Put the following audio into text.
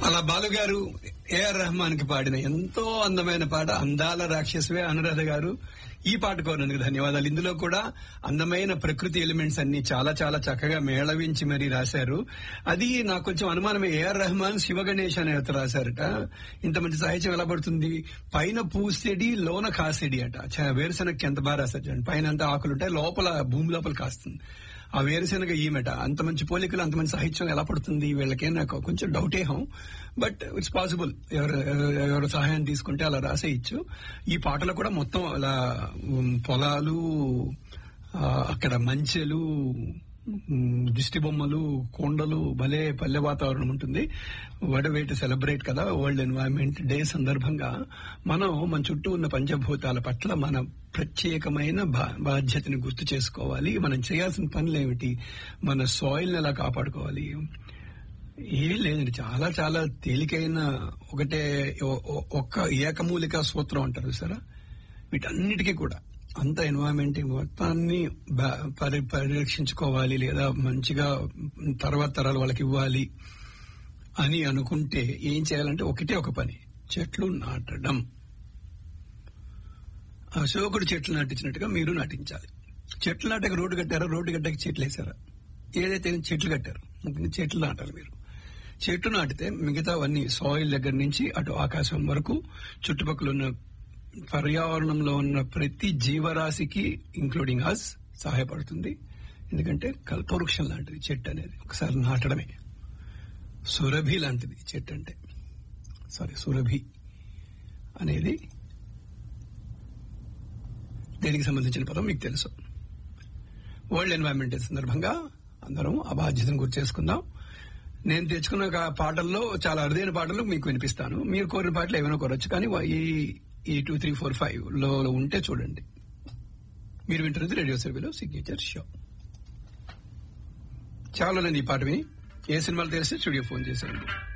అలా బాలు గారు ఏఆర్ రెహమాన్ కి పాడిన ఎంతో అందమైన పాట అందాల రాక్షసువే అనురాధ గారు ఈ పాట కోరినందుకు ధన్యవాదాలు ఇందులో కూడా అందమైన ప్రకృతి ఎలిమెంట్స్ అన్ని చాలా చాలా చక్కగా మేళవించి మరీ రాశారు అది నాకు కొంచెం అనుమానమే ఏఆర్ రెహమాన్ శివ గణేష్ అనే అతను రాశారట ఇంత మంచి సాహిత్యం ఎలా పడుతుంది పైన పూసేడి లోన కాసేడి అట చ- వేరుశనగకి ఎంత బాగా రాశారు చూడండి పైన అంతా ఆకులు ఉంటాయి లోపల భూమి లోపల కాస్తుంది ఆ వేరుశనగ ఈమెట అంత మంచి పోలికలు అంత మంచి సాహిత్యం ఎలా పడుతుంది వీళ్ళకే నాకు కొంచెం డౌటే హం బట్ ఇట్స్ పాసిబుల్ ఎవరు ఎవరు సహాయం తీసుకుంటే అలా రాసేయచ్చు ఈ పాటలో కూడా మొత్తం అలా ఉమ్, పొలాలు ఆ, అక్కడ మంచెలు ఉమ్, దిష్టి బొమ్మలు కొండలు భలే పల్లె వాతావరణం ఉంటుంది వడ వే టు సెలబ్రేట్ కదా వరల్డ్ ఎన్వైరన్మెంట్ డే సందర్భంగా మనం మన చుట్టూ ఉన్న పంచభూతాల పట్ల మన ప్రత్యేకమైన బా- బాధ్యతని గుర్తు చేసుకోవాలి మనం చేయాల్సిన పనులు ఏమిటి మన సాయిల్ ఎలా కాపాడుకోవాలి ఏం లేదండి చాలా చాలా తేలికైన ఒకటే ఒ- ఒ- ఒక్క ఏకమూలిక సూత్రం అంటారు సరే వీటన్నిటికీ కూడా అంత ఎన్వైరన్మెంట్ మొత్తాన్ని బా- పరి పరిరక్షించుకోవాలి లేదా మంచిగా తర్వాత తరాలు వాళ్ళకి ఇవ్వాలి అని అనుకుంటే ఏం చేయాలంటే ఒకటే ఒక పని చెట్లు నాటడం అశోకుడు చెట్లు నాటించినట్టుగా మీరు నాటించాలి చెట్లు నాటక రోడ్డు కట్టారా రోడ్డు కట్టాక చెట్లు వేసారా ఏదైతే చెట్లు కట్టారు ముఖ్యంగా చెట్లు నాటాలి మీరు చెట్లు నాటితే మిగతావన్నీ సాయిల్ దగ్గర నుంచి అటు ఆకాశం వరకు చుట్టుపక్కల ఉన్న పర్యావరణంలో ఉన్న ప్రతి జీవరాశికి ఇంక్లూడింగ్ అస్ సహాయపడుతుంది ఎందుకంటే కల్పవృక్షం లాంటిది చెట్టు అనేది ఒకసారి నాటడమే సురభి లాంటిది చెట్టు అంటే సారీ సురభి అనేది దేనికి సంబంధించిన పదం మీకు తెలుసు వరల్డ్ ఎన్వైరన్మెంట్ డే సందర్భంగా అందరం ఆ బాధ్యతను గుర్తు చేసుకుందాం నేను తెచ్చుకున్న కా- పాటల్లో చాలా అరుదైన పాటలు మీకు వినిపిస్తాను మీరు కోరిన పాటలు ఏమైనా కోరొచ్చు కానీ వా- ఈ ఈ టూ త్రీ ఫోర్ ఫైవ్ లో ఉంటే చూడండి మీరు వింటున్నది రేడియో సర్వీలో సిగ్నేచర్ షో చాలా ఈ పాట విని ఏ సినిమాలు తెలిస్తే స్టూడియో ఫోన్ చేసేయండి